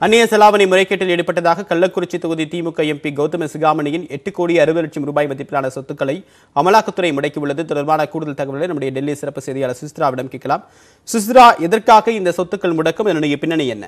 அந்நிய செலாவணி முறைகேட்டில் ஈடுபட்டதாக கள்ளக்குறிச்சி தொகுதி திமுக எம்பி கௌதம சிகாமணியின் எட்டு கோடி அறுபது லட்சம் ரூபாய் மதிப்பிலான சொத்துக்களை அமலாக்கத்துறை முடக்கியுள்ளது தொடர்பான கூடுதல் தகவல்களை நம்முடைய டெல்லி சிறப்பு செய்தியாளர் சுசித்ராவிடம் கேட்கலாம் சுசித்ரா எதற்காக இந்த சொத்துக்கள் முடக்கம் இதனுடைய பின்னணி என்ன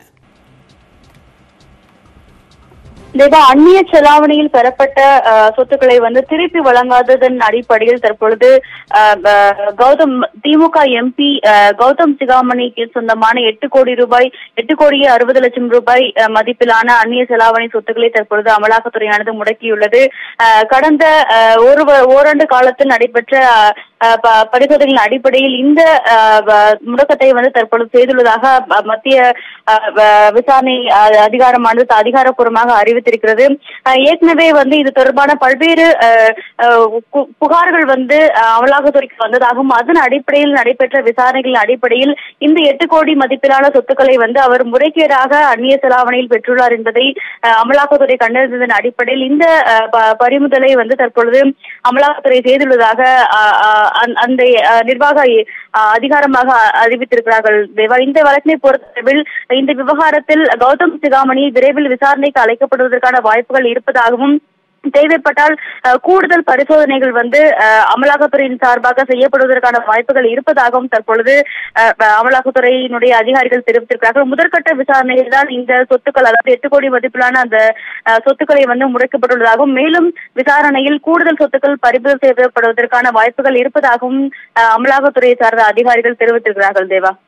தேவா அந்நிய செலாவணியில் பெறப்பட்ட அஹ், சொத்துக்களை வந்து திருப்பி வழங்காததன் அடிப்படையில் தற்பொழுது அஹ், அஹ், கௌதம் திமுக எம்பி கௌதம் சிகாமணிக்கு சொந்தமான எட்டு கோடி ரூபாய் எட்டு கோடியே அறுபது லட்சம் ரூபாய் அஹ், மதிப்பிலான அந்நிய செலாவணி சொத்துக்களை தற்பொழுது அமலாக்கத்துறையானது முடக்கியுள்ளது அஹ், கடந்த அஹ், ஒரு வ- ஓராண்டு காலத்தில் நடைபெற்ற அஹ், அஹ், ப- பரிசோதனைகளின் அடிப்படையில் இந்த அஹ், வ- முடக்கத்தை வந்து தற்பொழுது செய்துள்ளதாக அஹ், மத்திய அஹ், வ- விசாரணை அஹ், அதிகாரமானது அதிகாரப்பூர்வமாக அறிவித்திருக்கிறது அஹ், ஏற்கனவே வந்து இது தொடர்பான பல்வேறு அஹ், அஹ், பு- புகார்கள் வந்து அஹ், அமலாக்கத்துறைக்கு வந்ததாகவும் அதன் அடிப்படையில் நடைபெற்ற விசாரணைகளின் அடிப்படையில் இந்த எட்டு கோடி மதிப்பிலான சொத்துக்களை வந்து அவர் முறைகேடாக அந்நிய செலாவணியில் பெற்றுள்ளார் என்பதை அஹ், அமலாக்கத்துறை கண்டறிந்ததன் அடிப்படையில் இந்த அஹ், ப- பறிமுதலை வந்து தற்பொழுது அமலாக்கத்துறை செய்துள்ளதாக அஹ், அஹ், அந்த- அந்த அஹ், நிர்வாக அஹ், அதிகாரமாக அறிவித்திருக்கிறார்கள் தேவா இந்த வழக்கினை பொறுத்தளவில் இந்த விவகாரத்தில் கௌதம் சிகாமணி விரைவில் விசாரணைக்கு அழைக்கப்படுவதற்கான வாய்ப்புகள் இருப்பதாகவும் தேவைப்பட்டால் அஹ், கூடுதல் பரிசோதனைகள் வந்து அஹ், அமலாக்கத்துறையின் சார்பாக செய்யப்படுவதற்கான வாய்ப்புகள் இருப்பதாகவும் தற்பொழுது அஹ், அஹ், அமலாக்கத்துறையினுடைய அதிகாரிகள் தெரிவித்திருக்கிறார்கள் முதற்கட்ட விசாரணையில் தான் இந்த சொத்துக்கள் அதாவது எட்டு கோடி மதிப்பிலான அந்த அஹ், சொத்துக்களை வந்து முடக்கப்பட்டுள்ளதாகவும் மேலும் விசாரணையில் கூடுதல் சொத்துக்கள் பறிமுதல் செய்யப்படுவதற்கான வாய்ப்புகள் இருப்பதாகவும் அஹ், அமலாக்கத்துறையை சார்ந்த அதிகாரிகள் தெரிவித்திருக்கிறார்கள் தேவா